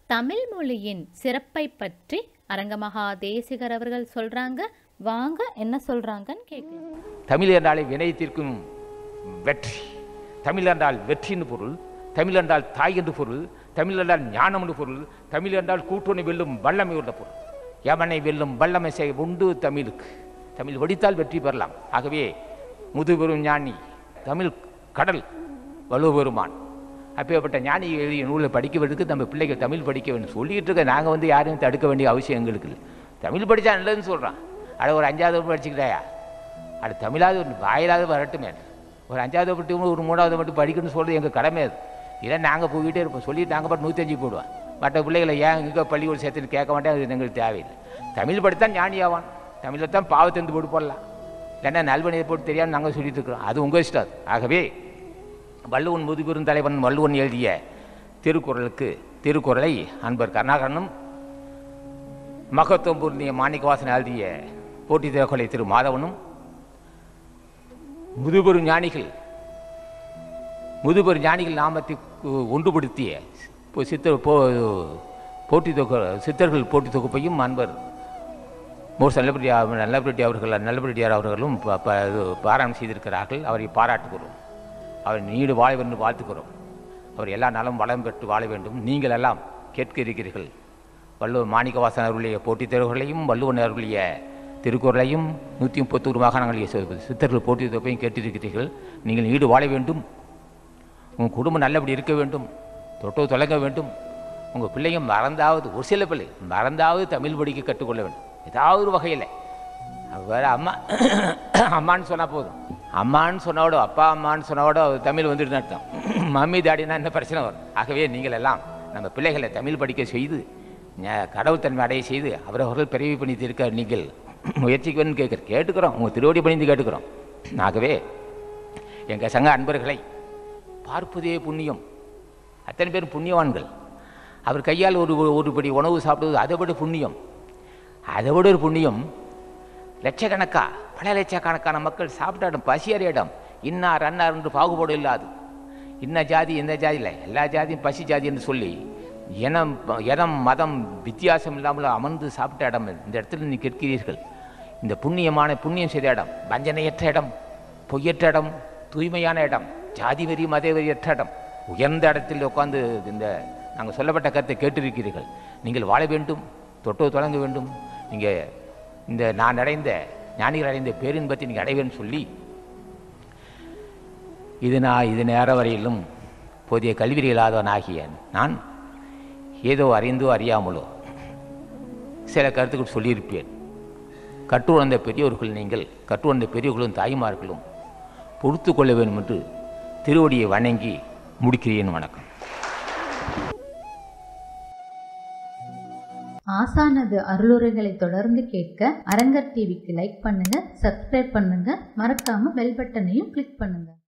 தமிழ் மொழியின் சிறப்பை பற்றி அரங்கமகா தேசிகர் அவர்கள் சொல்றாங்க வாங்க என்ன சொல்றாங்கன்னு கேட்கலாம் தமிழ் என்றாலே வினயத்திற்கும் வெற்றி தமிழ் என்றால் வெற்றின்னு பொருள் தமிழ் என்றால் தாய் என்று பொருள் தமிழ் என்றால் ஞானம் என்று பொருள் தமிழ் என்றால் கூட்டணி வெல்லும் வல்லமை உள்ள பொருள் யமனை வெல்லும் வல்லமை செய் உண்டு தமிழுக்கு தமிழ் வெடித்தால் வெற்றி பெறலாம் ஆகவே முதுபெரும் ஞானி தமிழ் கடல் வலுபெருமான் அப்பேற்பட்ட ஞானி எழுதிய நூலை படிக்கிறதுக்கு நம்ம பிள்ளைகள் தமிழ் படிக்க வேண்டும் சொல்லிக்கிட்டு இருக்க நாங்கள் வந்து யாரையும் தடுக்க வேண்டிய அவசியம் எங்களுக்கு இல்லை தமிழ் படித்தா நல்லதுன்னு சொல்கிறான் அட ஒரு அஞ்சாவது வகுப்பு படிச்சுக்கிட்டாயா அது தமிழாவது ஒரு வாயிலாவது வரட்டுமே ஒரு அஞ்சாவது மட்டும் ஒரு மூணாவது மட்டும் படிக்கணும்னு சொல்கிறது எங்கள் கடமை அது இல்லை நாங்கள் போய்கிட்டே இருப்போம் சொல்லிட்டு நாங்கள் பாட்டு நூற்றஞ்சு போடுவோம் மற்ற பிள்ளைகளை ஏன் இங்கே பள்ளிக்கூட சேர்த்துன்னு கேட்க மாட்டேன் அது எங்களுக்கு தேவையில்லை தமிழ் படித்தா ஞானி ஆவான் தமிழில் தான் பாவத்தந்து போட்டு போடலாம் இல்லைன்னா நல்வணியை போட்டு தெரியாமல் நாங்கள் சொல்லிட்டு இருக்கிறோம் அது உங்கள் இஷ்டம் அது. ஆகவே வள்ளுவன் முதுபெரும் தலைவன் வள்ளுவன் எழுதிய திருக்குறளுக்கு திருக்குறளை அன்பர் கருணாகரனும் மகத்துவம் பொருந்திய மாணிக்கவாசன் எழுதிய போட்டி திறக்கொலை திரு மாதவனும் முதுபெரும் ஞானிகள் முதுபெரும் ஞானிகள் நாமத்தை கு- ஒன்றுபடுத்திய இப்போ சித்தர் போ போட்டி தொகு சித்தர்கள் போட்டி தொகுப்பையும் அன்பர் மோர் நல்லபடி நல்லபடி அவர்கள் நல்லபடியார் அவர்களும் ப- ப- இது பாராயணம் செய்திருக்கிறார்கள் அவரை பாராட்டுகிறோம் அவர் நீடு வாழ வேண்டும் வாழ்த்துக்கிறோம் அவர் எல்லா நலம் வளம் பெற்று வாழ வேண்டும் நீங்கள் எல்லாம் கேட்க இருக்கிறீர்கள் வள்ளுவர் மாணிக்கவாசன் அவர்களுடைய போட்டித் தேர்வுகளையும் வள்ளுவன் அவர்களுடைய திருக்குறளையும் நூற்றி முப்பத்தோரு மாகாணங்களுடைய சி- சித்தர்கள் போட்டி தொகையும் கேட்டிருக்கிறீர்கள் நீங்கள் நீடு வாழ வேண்டும் உங்கள் குடும்பம் நல்லபடி இருக்க வேண்டும் தொட்டோ தொலைங்க வேண்டும் உங்கள் பிள்ளைங்க மறந்தாவது ஒரு சில பிள்ளை மறந்தாவது தமிழ் படிக்க கற்றுக்கொள்ள வேண்டும் ஏதாவது ஒரு வகையில் வேற அம்மா அம்மான்னு சொன்னால் போதும் அம்மான்னு சொன்னோட அப்பா அம்மான்னு சொன்னோட தமிழ் வந்துட்டு அர்த்தம் மம்மி தாடினா என்ன பிரச்சனை வரும் ஆகவே நீங்கள் எல்லாம் நம்ம பிள்ளைகளை தமிழ் படிக்க செய்து ஞ- கடவுள் தன்மை அடைய செய்து அவரவர்கள் பிறவி பண்ணி இருக்க நீங்கள் முயற்சிக்கணும்னு கேட்குற கேட்டுக்கிறோம் உங்கள் திருவடி பணிந்து கேட்டுக்கிறோம் ஆகவே எங்கள் சங்க அன்பர்களை பார்ப்பதே புண்ணியம் அத்தனை பேர் புண்ணியவான்கள் அவர் கையால் ஒரு ஒரு படி உணவு சாப்பிடுவது அதை விட புண்ணியம் அதை விட ஒரு புண்ணியம் லட்சக்கணக்கா பல லட்சக்கணக்கான மக்கள் சாப்பிட்ட இடம் பசியற இடம் இன்னார் அன்னார் என்று பாகுபாடு இல்லாது இன்ன ஜாதி இந்த ஜாதி இல்லை எல்லா ஜாதியும் பசி ஜாதி என்று சொல்லி இனம் இனம் மதம் வித்தியாசம் இல்லாமல் அமர்ந்து சாப்பிட்ட இடம் இது. இந்த இடத்துல நீ கேட்கிறீர்கள் இந்த புண்ணியமான புண்ணியம் செய்த இடம் வஞ்சனையற்ற இடம் பொய்யற்ற இடம் தூய்மையான இடம் ஜாதி வெறி மத வெறியற்ற இடம் உயர்ந்த இடத்தில் உட்கார்ந்து இந்த நாங்கள் சொல்லப்பட்ட கருத்தை கேட்டிருக்கிறீர்கள் நீங்கள் வாழ வேண்டும் தொட்டோ தொடங்க வேண்டும் நீங்கள் இந்த நான் அடைந்த ஞானிகள் அடைந்த பேரின்பத்தை நீங்கள் அடைவேன்னு சொல்லி இது நான் இது நேர வரையிலும் போதிய கல்வி இல்லாதவனாகிய நான் ஏதோ அறிந்தோ அறியாமலோ சில கருத்துக்கள் சொல்லியிருப்பேன் கற்றுணர்ந்த பெரியோர்கள் நீங்கள் கற்றுணர்ந்த பெரியோர்களும் தாய்மார்களும் பொறுத்து கொள்ள வேண்டும் என்று திருவடியை வணங்கி முடிக்கிறேன் வணக்கம் ஆசானது அருளுரைகளை தொடர்ந்து கேட்க அரங்கர் டிவிக்கு லைக் பண்ணுங்க சப்ஸ்கிரைப் பண்ணுங்க மறக்காம பெல் பட்டனையும் கிளிக் பண்ணுங்க